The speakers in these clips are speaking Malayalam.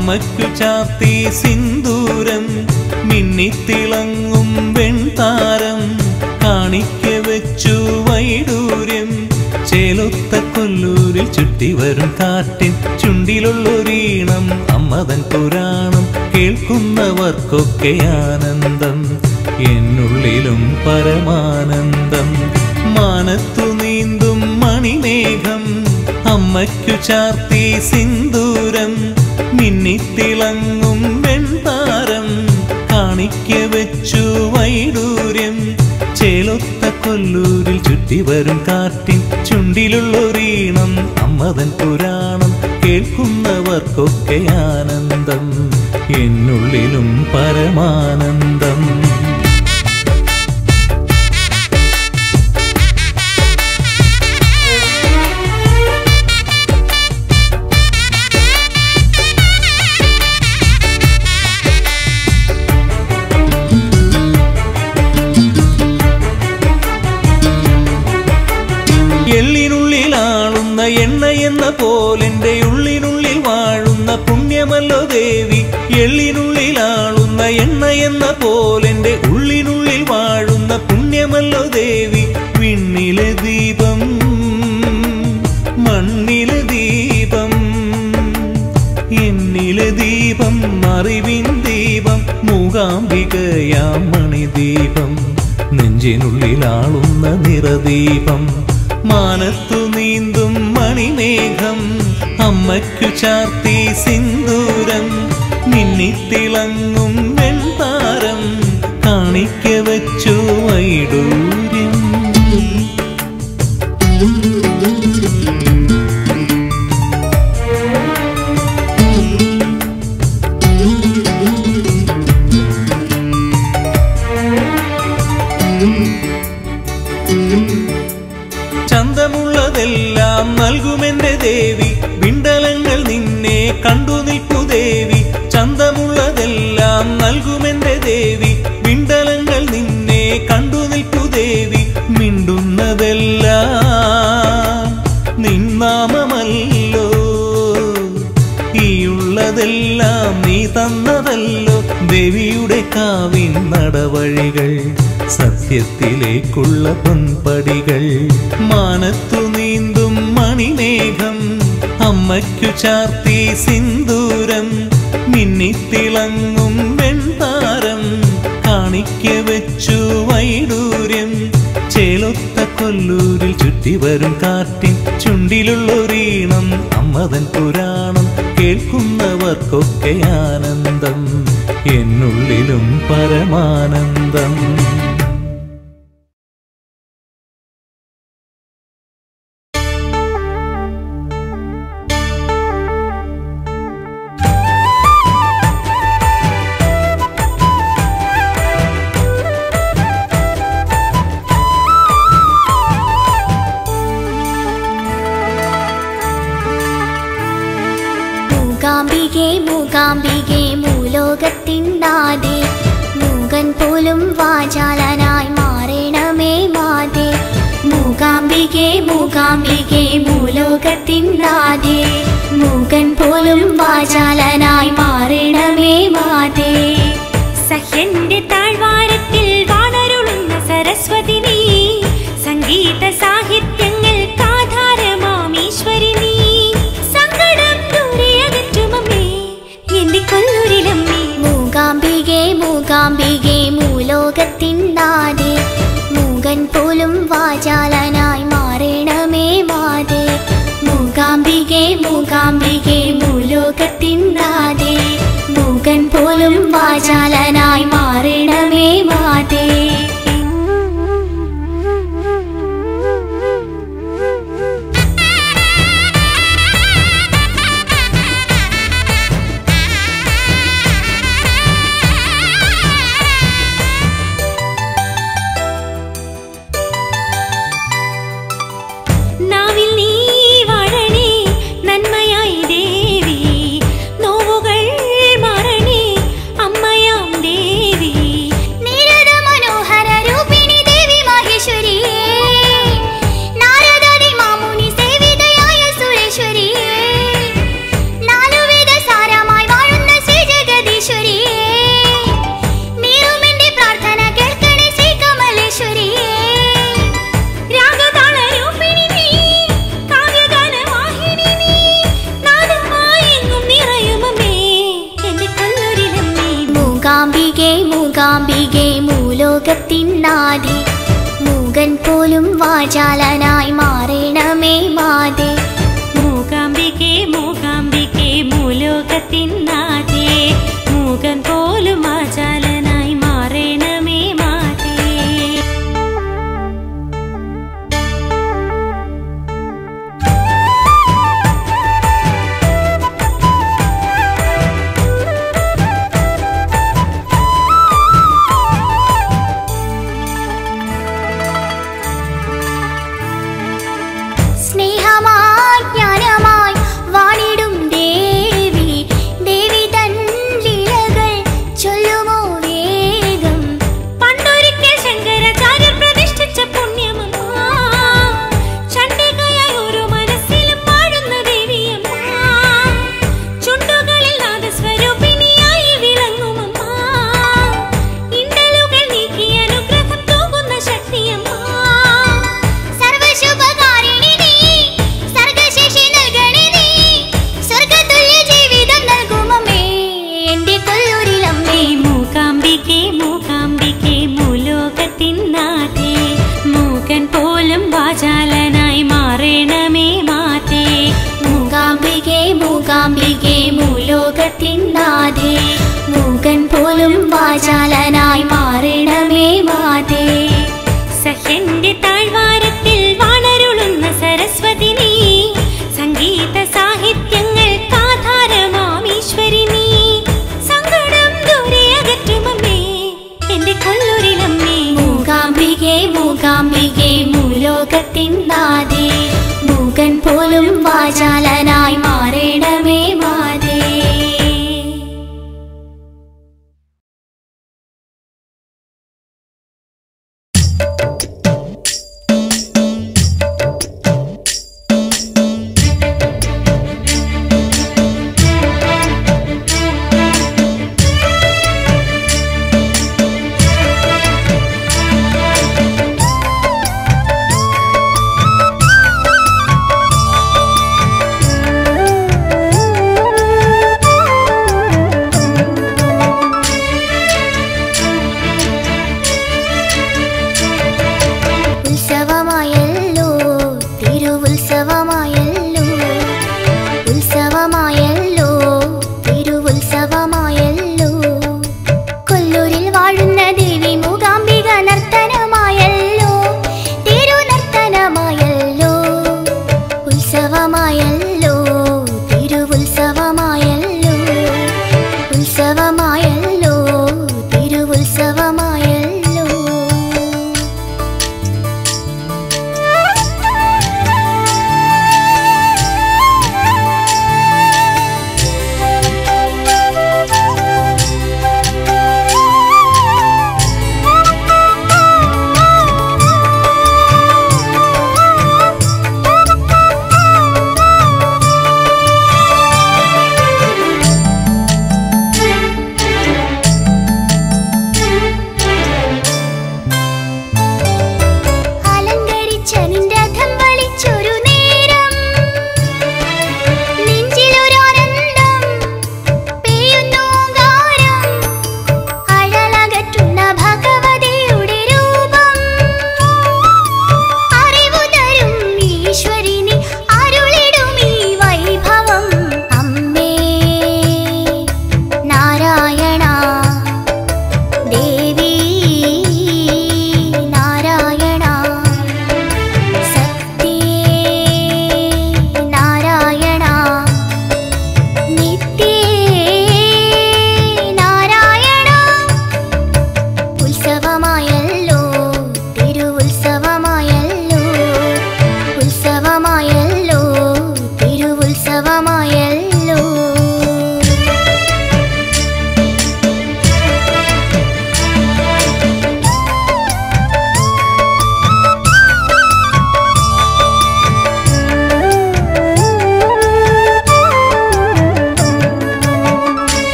അമ്മയ്ക്കു ചാർത്തി സിന്ദൂരം മിന്നിത്തിളങ്ങും വെൺതാരം കാണിക്ക വെച്ചു വൈഡൂര്യം ചേലൊത്ത കൊല്ലൂരിൽ ചുറ്റി വരും കാറ്റിൻ ചുണ്ടിലുള്ളൊരീണം അമ്മതൻ പുരാണം കേൾക്കുന്നവർക്കൊക്കെ ആനന്ദം എന്നുള്ളിലും പരമാനന്ദം മാനത്തു നീന്തും മണിമേഘം അമ്മയ്ക്കു ചാർത്തി സിന്ദൂരം മിന്നിത്തിളങ്ങും വെൺതാരം കാണിക്ക വെച്ചു വൈഡൂര്യം ചേലൊത്ത കൊല്ലൂരിൽ ചുറ്റി വരും കാറ്റിൻ ചുണ്ടിലുള്ളൊരീണം അമ്മതൻ പുരാണം കേൾക്കുന്നവർക്കൊക്കെ ആനന്ദം എന്നുള്ളിലും പരമാനന്ദം എള്ളിനുള്ളിലാളുന്ന എണ്ണ എന്ന പോലെന്റെ ഉള്ളിനുള്ളിൽ വാഴുന്ന പുണ്യമല്ലോ ദേവി എള്ളിനുള്ളിലാളുന്ന എണ്ണ എന്ന പോലെന്റെ ഉള്ളിനുള്ളിൽ വാഴുന്ന പുണ്യമല്ലോ ദേവി വിണ്ണിലെ ദീപം മണ്ണിലെ ദീപം എന്നിലെ ദീപം അറിവിൻ ദീപം മൂകാംബികയാം മണിദീപം നെഞ്ചിനുള്ളിലാളുന്ന നിറദീപം മാനത്തു നീന്തും മണിമേഘം അമ്മയ്ക്കു ചാർത്തി സിന്ദൂരം മിന്നിത്തിളങ്ങും വെൺതാരം കാണിക്ക വെച്ചു വൈഡൂര്യം ചന്തമുള്ളതെല്ലാം നൽകുമെന്റെ ദേവി വിണ്ടലങ്ങൾ നിന്നെ കണ്ടു നിൽപ്പു ദേവി ചന്തമുള്ളതെല്ലാം നൽകുമെന്റെ ദേവി വിണ്ടലങ്ങൾ നിന്നെ കണ്ടു നിൽപ്പു ദേവി മിണ്ടുന്നതെല്ലാം നിന്നാമമല്ലോ ഈയുള്ളതെല്ലാം നീ തന്നതല്ലോ ദേവിയുടെ കാവിൻ നടവഴികൾ സത്യത്തിലേക്കുള്ള പൊൻപടികൾ മാനത്തു നീന്തും മണിമേഘം അമ്മയ്ക്കു ചാർത്തി സിന്ദൂരം മിന്നിത്തിളങ്ങും വെൺതാരം കാണിക്ക വെച്ചു വൈഡൂര്യം ചേലൊത്ത കൊല്ലൂരിൽ ചുറ്റി വരും കാറ്റിൻ ചുണ്ടിലുള്ളൊരീണം അമ്മതൻ പുരാണം കേൾക്കുന്നവർക്കൊക്കെ ആനന്ദം എന്നുള്ളിലും പരമാനന്ദം മൂകാംബികെ മൂകാംബികെ മൂലോകത്തിണ്ടാതെ മൂകൻ പോലും വാചാലനായി മാറണമേ മാതേ മൂകാംബികെ മൂകാംബികെ മൂലോകത്തിണ്ടാതെ മൂകൻ പോലും വാചാലനായി മാറണമേ മാതേ സഹ്യന്റെ താഴ്വാരത്തിൽ വാണരുളുന്ന സരസ്വതി നീ സംഗീത സാഹിത്യങ്ങൾക്കാധാരമാമീശ്വരി നീ സങ്കടം ദൂരെയകറ്റുമമ്മേ എന്റെ കൊല്ലൂരിലമ്മേ മൂകാംബികെ മൂകാംബികെ മൂലോകത്തിണ്ടാതെ മൂകൻ പോലും വാചാലനായി മാറണമേ മാതേ മൂകാംബികെ മൂകാംബികെ മൂലോകത്തിണ്ടാതെ മൂകൻ പോലും വാചാലനായി മാറണമേ മാതേ മൂകാംബികെ മൂലോകത്തിന്നാദേ മൂകൻ പോലും വാചാലനായി മാറണമേ മാതേ മൂകാംബികെ മൂകാംബികെ മൂലോകത്തിന്നാഥേ മൂകൻ പോലും ആചാലനായി മാറേണമേ മാതേ സ്നേഹമായി ജ്ഞാനമായി വാണിടും ദേവി ദേവി തൻ ലീലകൾ ചൊല്ലുമോ വേഗം പണ്ടൊരിക്കൽ ശങ്കരാചാര്യർ പ്രതിഷ്ഠിച്ച പുണ്യമമ്മ ചണ്ഡികയായി ഒരു മനസ്സിലും വാഴുന്ന ദേവിയമ്മ ചുണ്ടുകളിൽ നാദസ്വരൂപിണിയായി വിളങ്ങുമമ്മ ഇണ്ടലുകൾ നീക്കി അനുഗ്രഹം തൂകുന്ന ശക്തിയമ്മ സർവശുഭകാരിണി നീ സർഗശേഷി നൽകണി നീ സ്വർഗതുല്യ ജീവിതം നൽകുമമ്മേ എന്റെ കൊല്ലൂരിലമ്മേ മൂകാംബികെ മൂകാംബികെ മൂലോകത്തിന്നാഥേ മൂകൻ പോലും വാചാലനായി മാറേണമേ മാതേ മൂകാംബികെ മൂകാംബികെ മൂലോകത്തിന്നാഥേ മൂകൻ പോലും വാചാലനായി മാറണമേ മാതേ സഹ്യന്റെ താഴ്വാരത്തിൽ വാണരുളുന്ന സരസ്വതി നീ സംഗീത സാഹിത്യങ്ങൾക്കാധാരമാം ഈശ്വരി നീ സങ്കടം ദൂരെ അകറ്റുമമ്മേ എന്റെ കൊല്ലൂരിലമ്മേ മൂകാംബികെ മൂകാംബികെ മൂലോകത്തിന്നാഥേ മൂകൻ പോലും വാചാലനായി മാറണമേ മാതേ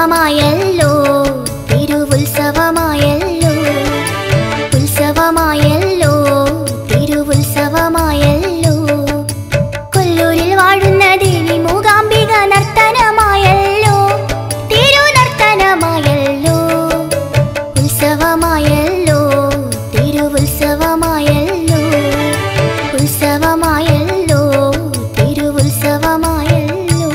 ഉത്സവമായല്ലോ തിരുവുത്സവമായല്ലോ ഉത്സവമായല്ലോ തിരുവുത്സവമായല്ലോ കൊല്ലൂരിൽ വാഴുന്ന ദേവി മൂകാംബിക നർത്തനമായല്ലോ തിരുനർത്തനമായല്ലോ ഉത്സവമായല്ലോ തിരുവുത്സവമായല്ലോ ഉത്സവമായല്ലോ തിരുവുത്സവമായല്ലോ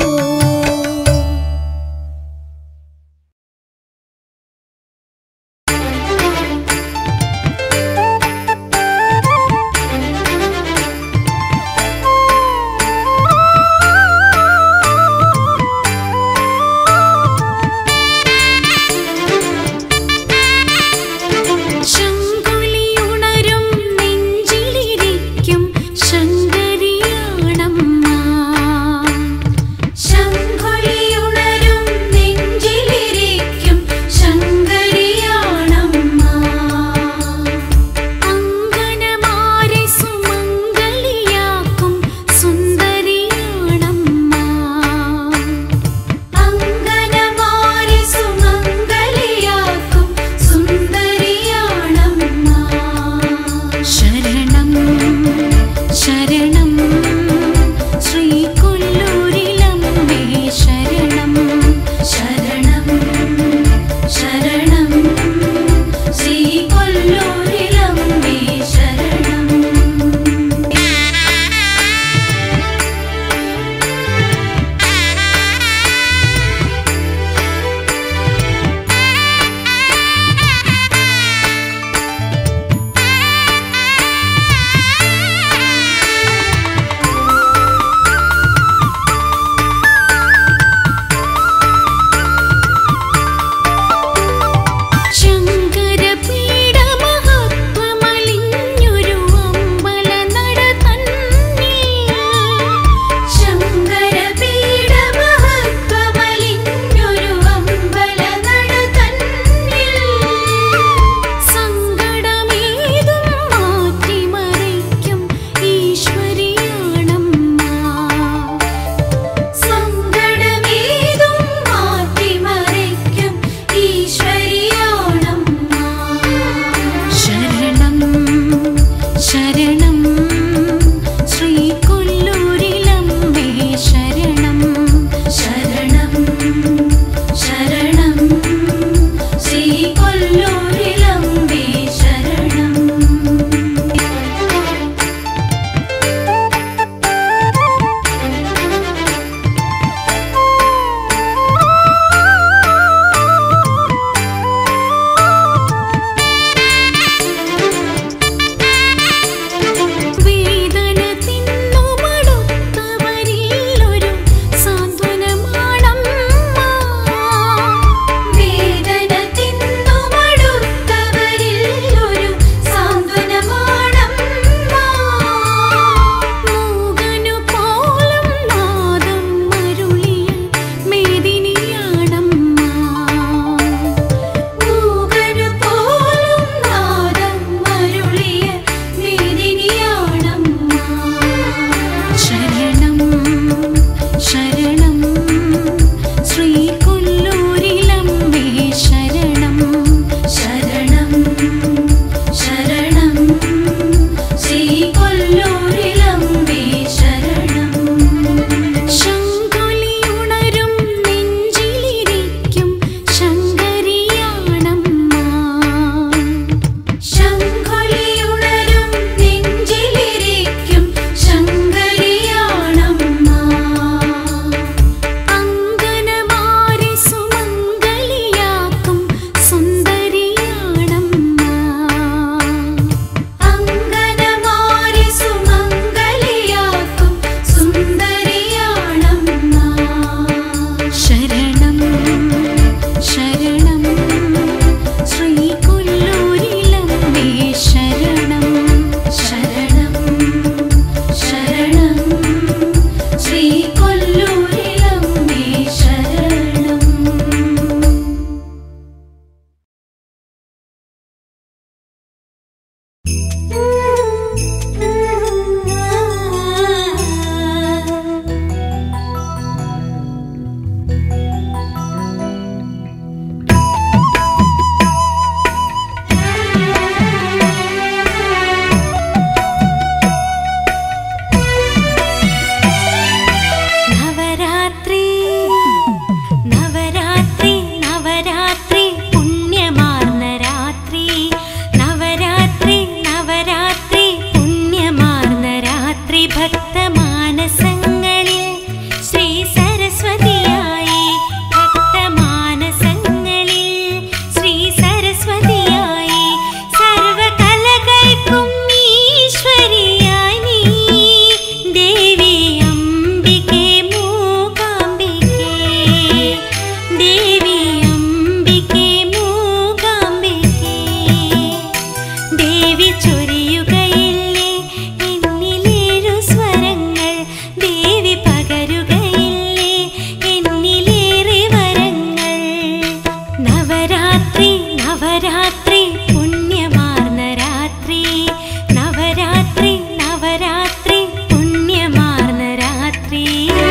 നവരാത്രി നവരാത്രി പുണ്യമാർന്ന രാത്രി നവരാത്രി നവരാത്രി പുണ്യമാർന്ന രാത്രി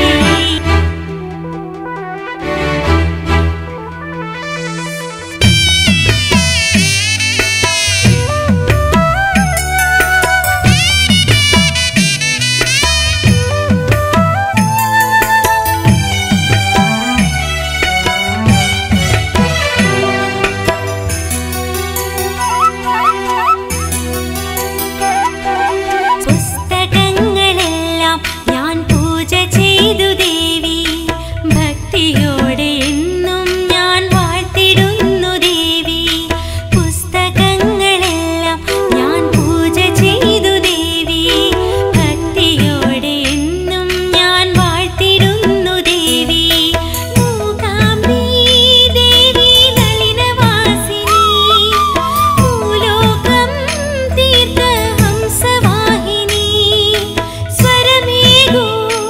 പുസ്തകങ്ങളെല്ലാം ഞാൻ പൂജ ചെയ്തു ദേവി ഭക്തിയോടെ എന്നും ഞാൻ വാഴ്ത്തിടുന്നു ദേവി പുസ്തകങ്ങളെല്ലാം ഞാൻ പൂജ ചെയ്തു ദേവി ഭക്തിയോടെ എന്നും ഞാൻ വാഴ്ത്തിടുന്നു ദേവി മൂകാംബി ദേവി നളിനവാസിനി ഭൂലോകം തീർത്ത ഹംസവാഹിനി സ്വരമേകൂ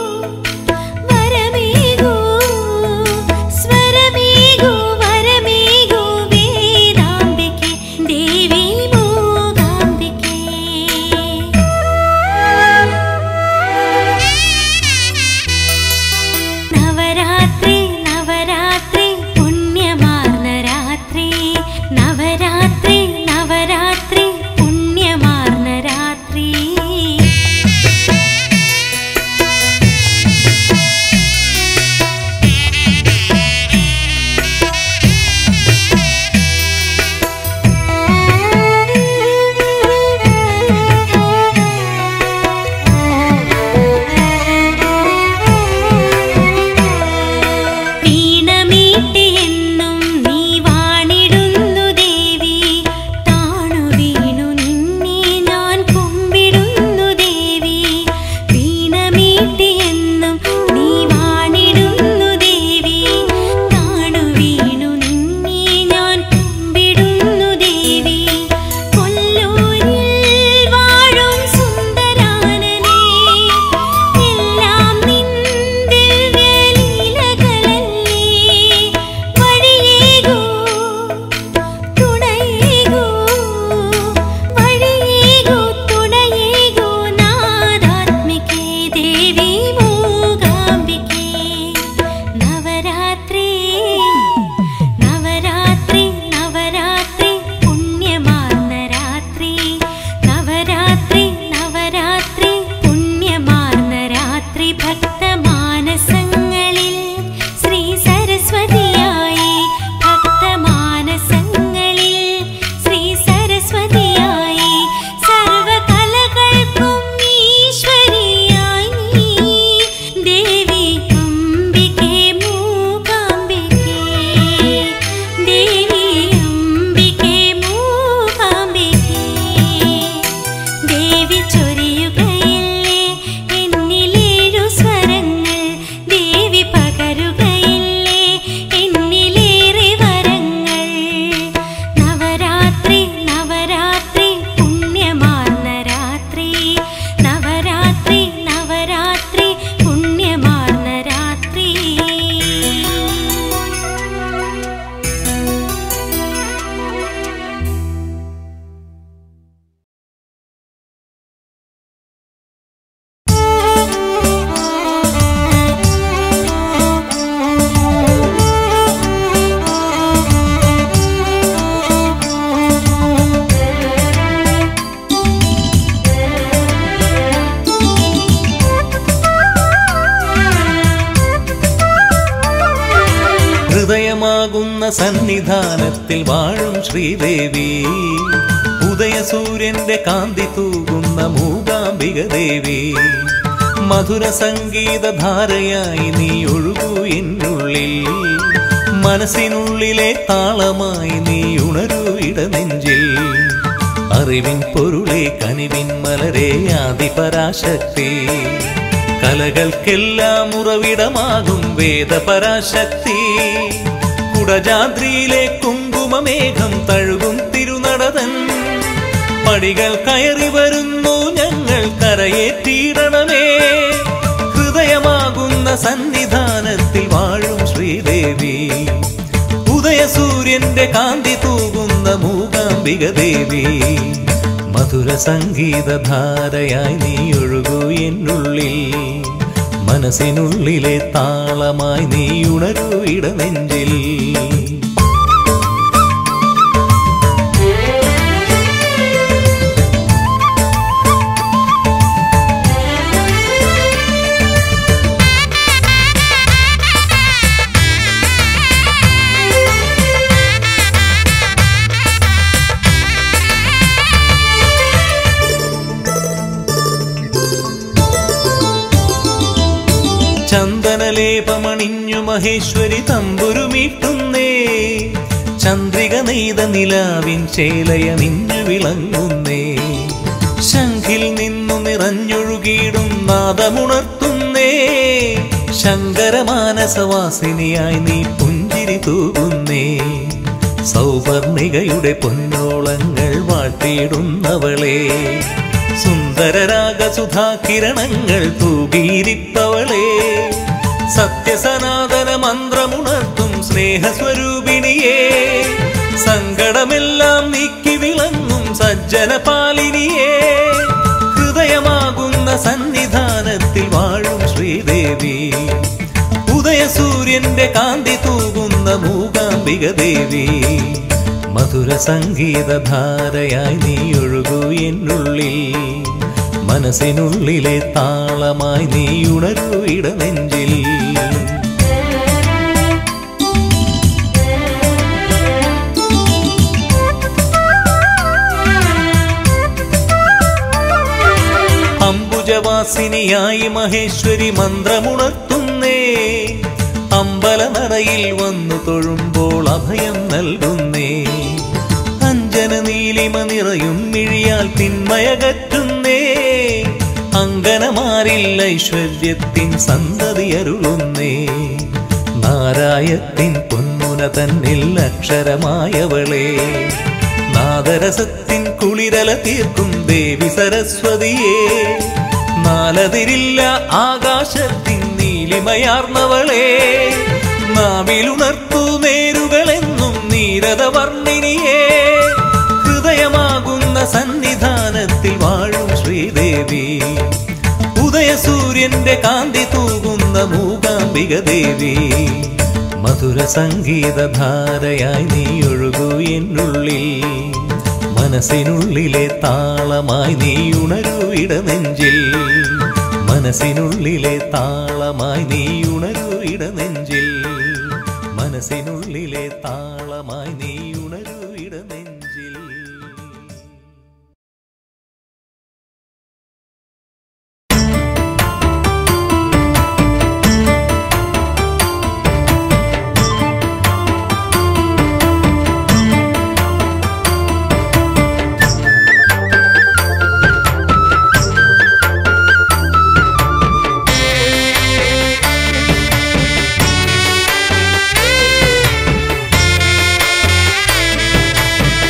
വരമേകൂ സ്വരമേകൂ വരമേകൂ വേദാംബികെ ദേവി മൂകാംബികെ നവരാത്രി നവരാത്രി പുണ്യമാർന്ന രാത്രി നവരാത്രി നവരാത്രി പുണ്യമാർന്ന രാത്രി വീണമീട്ടിയെന്നും നീ വാണിടുന്നു ദേവി താണു വീണു നിന്നെ ഞാൻ കുമ്പിടുന്നു ദേവി വീണമീട്ടിയെന്നും നീ വാണിടുന്നു ദേവി താണു വീണു നിന്നെ ഞാൻ കുമ്പിടുന്നു ദേവി കൊല്ലൂരിൽ വാഴും സുന്ദരാനനെ എല്ലാം നിൻ ദിവ്യലീലകളല്ലേ വഴിയേകൂ തുണയേകൂ വഴിയേകൂ തുണയേകൂ നാദാത്മികേ ദേവി മൂകാംബികേ നവരാത്രി നവരാത്രി നവരാത്രി പുണ്യമാർന്ന രാത്രി നവരാത്രി നവരാത്രി പുണ്യമാർന്ന രാത്രി ഭക്തമാനസങ്ങളിൽ ശ്രീ സരസ്വതിയായി ഭക്തമാനസങ്ങളിൽ ശ്രീ സരസ്വതിയായി സർവകലകൾക്കും ഈശ്വരിയായി നീ ദേവി അംബികേ മൂകാംബികേ ദേവി അംബികേ മൂകാംബികേ ദേവി ചൊരിയുകയില്ലേ എന്നിലേഴു സ്വരങ്ങൾ ദേവി പകരുകയില്ലേ എന്നിലേറെ വരങ്ങൾ നവരാത്രി നവരാത്രി പുണ്യമാർന്ന രാത്രി നവരാത്രി നവരാത്രി പുണ്യമാർന്ന രാത്രി ഹൃദയമാകുന്ന സന്നിധാനത്തിൽ വാഴും ശ്രീദേവി ഉദയസൂര്യന്റെ കാന്തി തൂകുന്ന മൂകാംബിക ദേവി മധുര സംഗീത ധാരയായി നീ ഒഴുകൂ എന്നുള്ളിൽ മനസ്സിനുള്ളിലെ താളമായി നീ ഉണരൂ ഇടനെഞ്ചിൽ അറിവിൻ പൊരുളെ കനിവിൻ മലരെ ആദിപരാശക്തി കലകൾക്കെല്ലാം ഉറവിടമാകും വേദപരാശക്തി കുടജാദ്രിയിലെ കുങ്കുമമേഘം തഴുകും തിരുനടതൻ പടികൾ കയറി വരുന്നു ഞങ്ങൾ കരയേറ്റിയിടണമേ ഹൃദയമാകുന്ന സന്നിധാനത്തിൽ വാഴും ശ്രീദേവി ഉദയ ഉദയസൂര്യന്റെ കാന്തി തൂകുന്ന മൂകാംബിക ദേവി മധുര സംഗീതധാരയായി നീ ഒഴുകൂ എന്നുള്ളിൽ മനസ്സിനുള്ളിലെ താളമായി നീ ഉണരൂ ഇടനെഞ്ചിൽ ചന്ദനലേപമണിഞ്ഞു മഹേശ്വരി തമ്പുരുമീട്ടുന്നേ ചന്ദ്രിക നെയ്ത നിലാവിൻ ചേലയണിഞ്ഞു വിളങ്ങുന്നേ ശംഖിൽ നിന്നു നിറഞ്ഞൊഴുകിയിടും നാദമുണർത്തുന്നേ ശങ്കരമാനസവാസിനിയായി നീ പുഞ്ചിരി തൂകുന്നേ സൗവർണികയുടെ പൊന്നോളങ്ങൾ വാട്ടിയിടുന്നവളെ സുന്ദരരാഗസുധാകിരണങ്ങൾ തൂകിയിരിപ്പവളെ സത്യസനാതന മന്ത്രമുണർത്തും സ്നേഹസ്വരൂപിണിയേ സങ്കടമെല്ലാം നീക്കി വിളങ്ങും സജ്ജന പാലിനിയേ ഹൃദയമാകുന്ന സന്നിധാനത്തിൽ വാഴും ശ്രീദേവി ഉദയസൂര്യന്റെ കാന്തി തൂകുന്ന മൂകാംബിക ദേവി മധുര സംഗീതധാരയായി നീ ഒഴുകൂ എന്നുള്ളിൽ മനസ്സിനുള്ളിലെ താളമായി നീ ഉണരൂ ഇടനെഞ്ചിൽ അംബുജവാസിനിയായി മഹേശ്വരി മന്ത്രമുണർത്തുന്നേ അമ്പലനടയിൽ വന്നു തൊഴുമ്പോൾ അഭയം നൽകുന്നേ അഞ്ജന നീലിമ നിറയും മിഴിയാൽ തിന്മയകറ്റുന്നേ അങ്കനമാരിൽ ഐശ്വര്യത്തിൻ സന്തതി അരുളുന്നേ നാരായത്തിൻ പൊന്മുന തന്നിൽ അക്ഷരമായവളേ നാദരസത്തിൻ കുളിരല തീർക്കും ദേവി സരസ്വതിയേ നാലതിരില്ല ആകാശത്തിൻ നീലിമയാർന്നവളേ നാവിലുണർത്തു നേരുകളെന്നും നീരത വർണ്ണിനിയേ ഹൃദയമാകുന്ന സന്നിധാനത്തിൽ വാഴും ശ്രീദേവി ഉദയസൂര്യന്റെ കാന്തി തൂകുന്ന മൂകാംബിക ദേവി മധുര സംഗീതധാരയായി നീ ഒഴുകൂ എന്നുള്ളിൽ മനസ്സിനുള്ളിലെ താളമായി നീ ഉണരൂ ഇടനെഞ്ചിൽ മനസ്സിനുള്ളിലെ താളമായി നീ ഉണരൂ ഇടനെഞ്ചിൽ മനസ്സിനുള്ളിലെ താളമായി നീ ഉണരൂ ഇടനെഞ്ചിൽ ും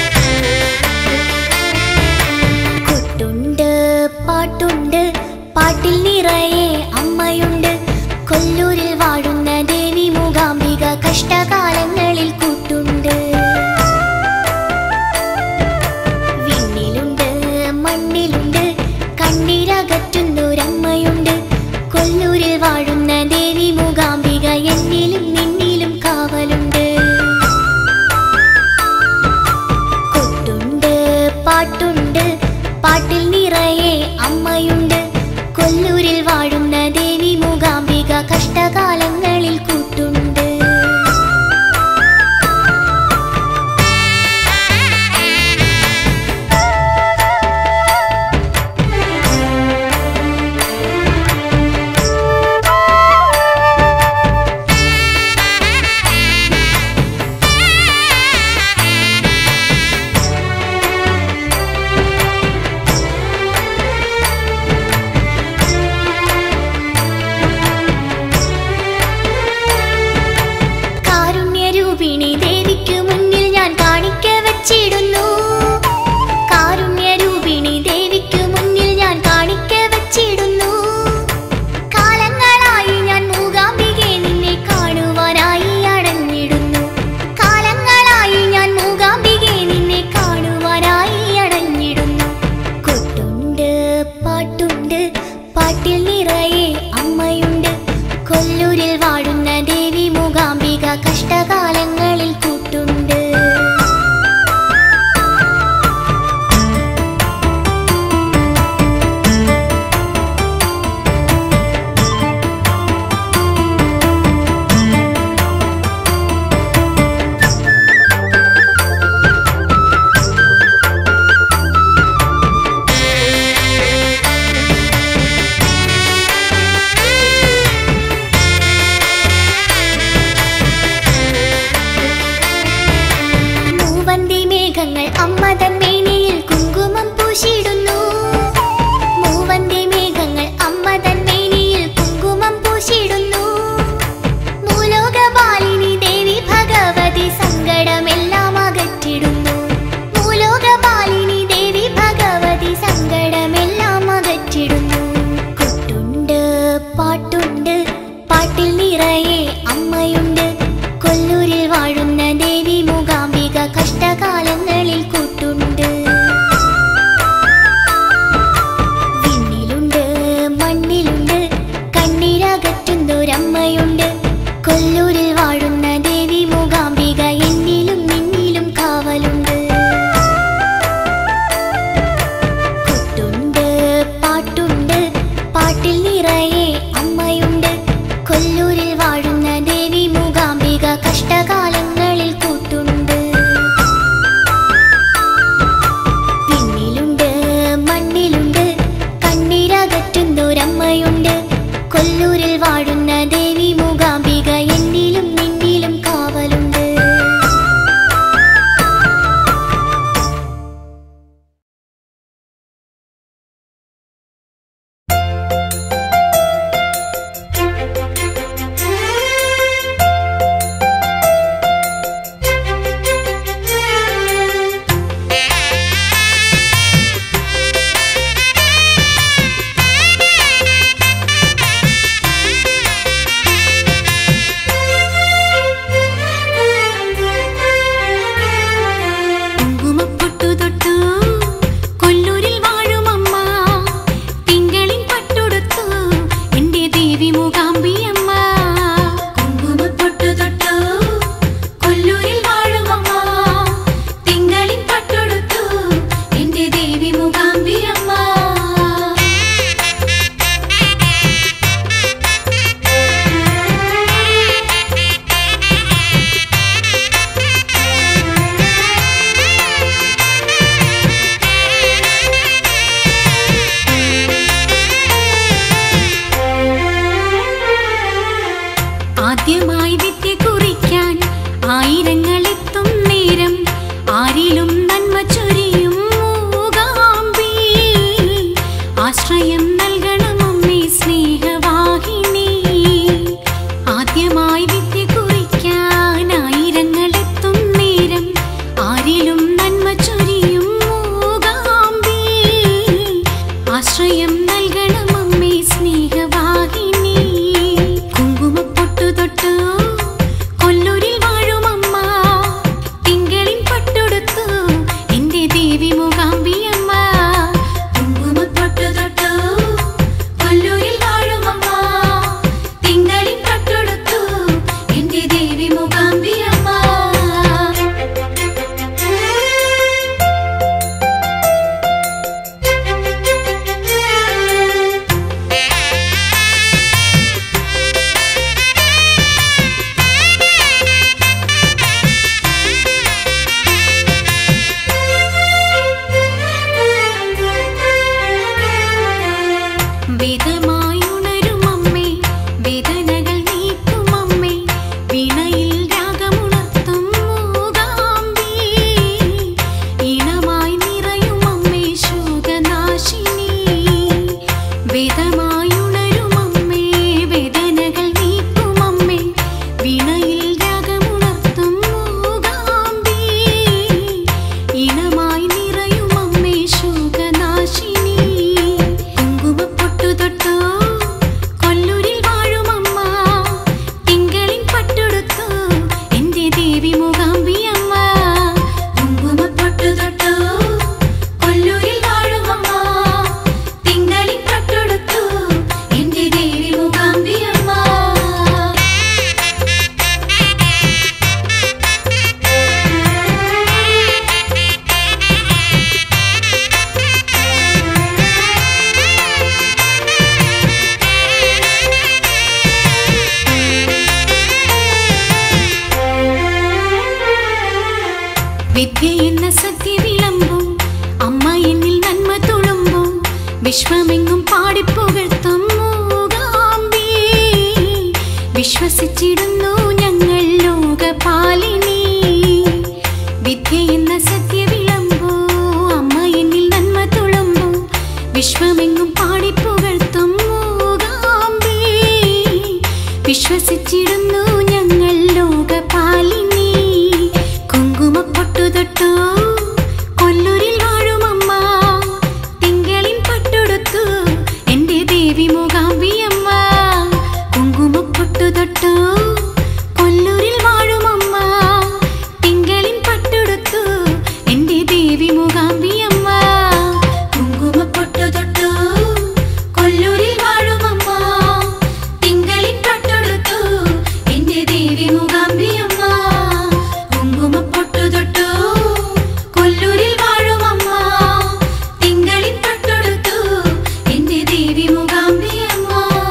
വിദ്യ എന്ന സത്യ വിളമ്പും അമ്മ എന്നിൽ നന്മ തുളുമ്പും വിശ്വമെങ്ങും പാടിപ്പുകഴ്ത്തും മൂകാംബി വിശ്വസിച്ചിടുന്നു ഞങ്ങൾ ലോകപാലിനി വിദ്യ എന്ന സത്യ വിളമ്പോ അമ്മ എന്നിൽ നന്മ തുളുമ്പോ വിശ്വമെങ്ങും പാടിപ്പുകഴ്ത്തും മൂകാംബി വിശ്വസിച്ചിടുന്നു ഞങ്ങൾ ലോകപാലിനി കുങ്കുമപ്പൊട്ടു തൊട്ടു കൊല്ലൂരിൽ വാഴുമമ്മ തിങ്കളിൻ പട്ടുടുത്തു എന്റെ ദേവി മൂകാംബിയമ്മ കുങ്കുമപ്പൊട്ടു തൊട്ടു കൊല്ലൂരിൽ വാഴുമമ്മ തിങ്കളിൻ പട്ടുടുത്തു എന്റെ ദേവി മൂകാംബിയമ്മ കുങ്കുമപ്പൊട്ടു തൊട്ടു കൊല്ലൂരിൽ വാഴുമമ്മ തിങ്കളിൻ പട്ടുടുത്തു എന്റെ ദേവി മൂകാംബിയമ്മ കുങ്കുമപ്പൊട്ടു തൊട്ടു കൊല്ലൂരിൽ വാഴുമമ്മ തിങ്കളിൻ പട്ടുടുത്തു എന്റെ ദേവി മൂകാംബിയമ്മ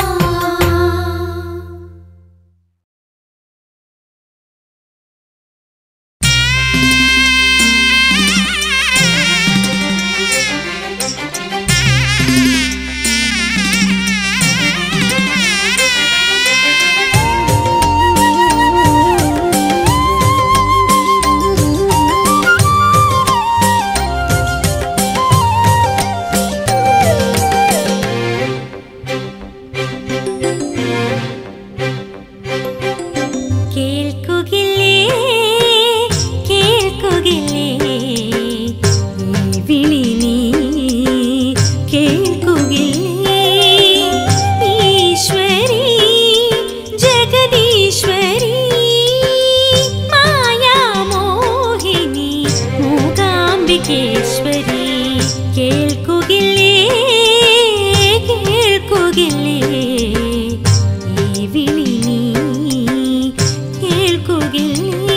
കേൾക്കുകില്ലേ കേൾക്കുകില്ലേ ഈ വിളി നീ കേൾക്കുകില്ലേ ഈശ്വരി ജഗദീശ്വരി മായാമോഹിനി മൂകാംബികേശ്വരി കേൾക്കുകില്ലേ കേൾക്കുകില്ലേ ഈ വിളി നീ കേൾക്കുകില്ലേ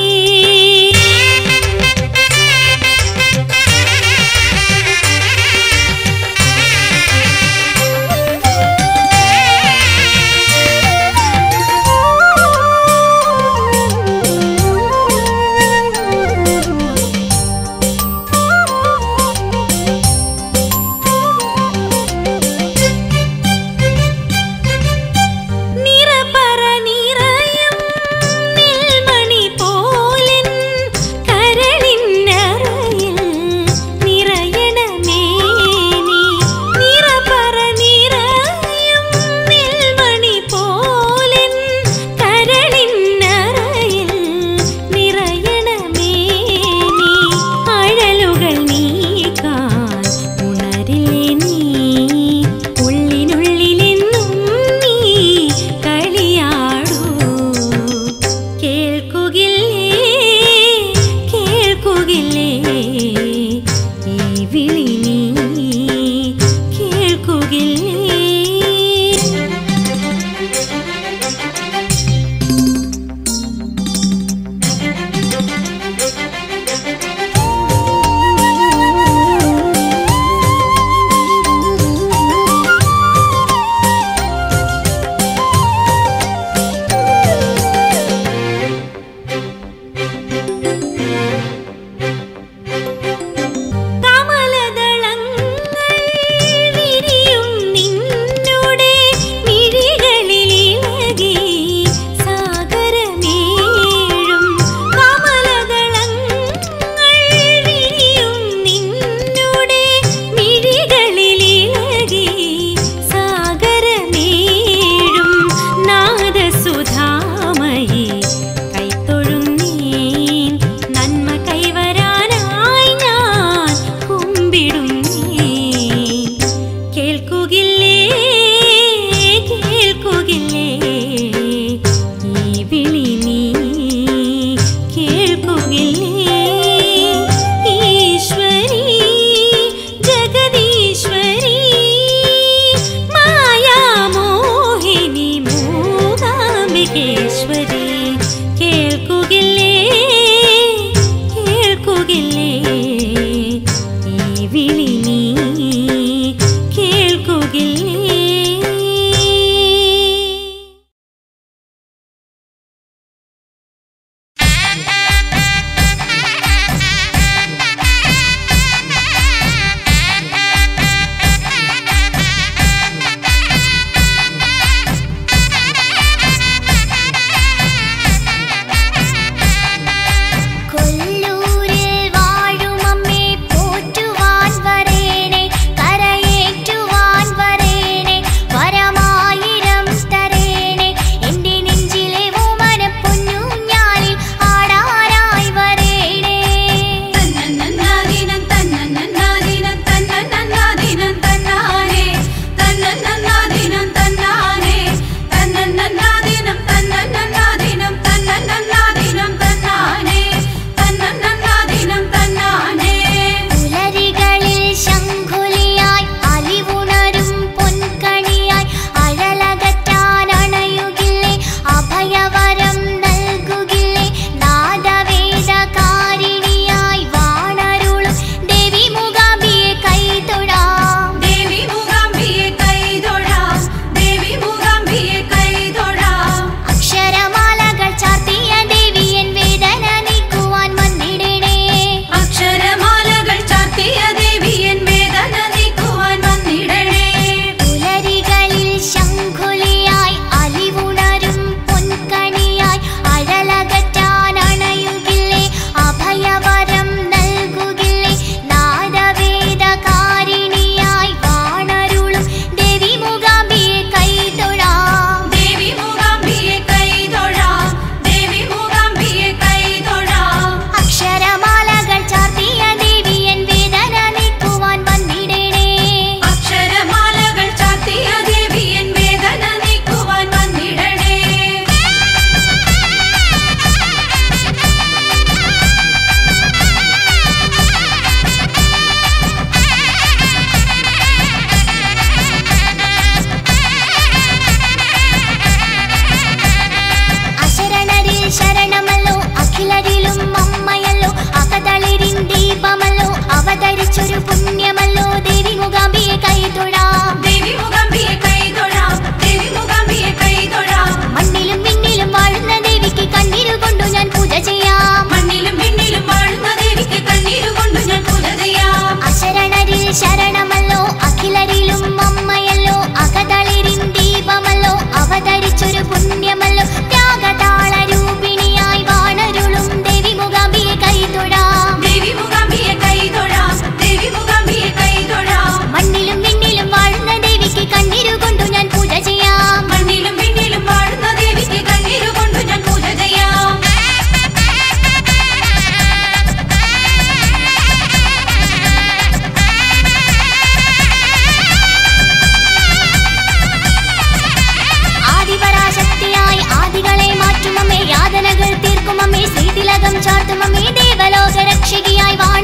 ചാർത്തുമമ്മേ ദേവലോക രക്ഷകിയായി വാ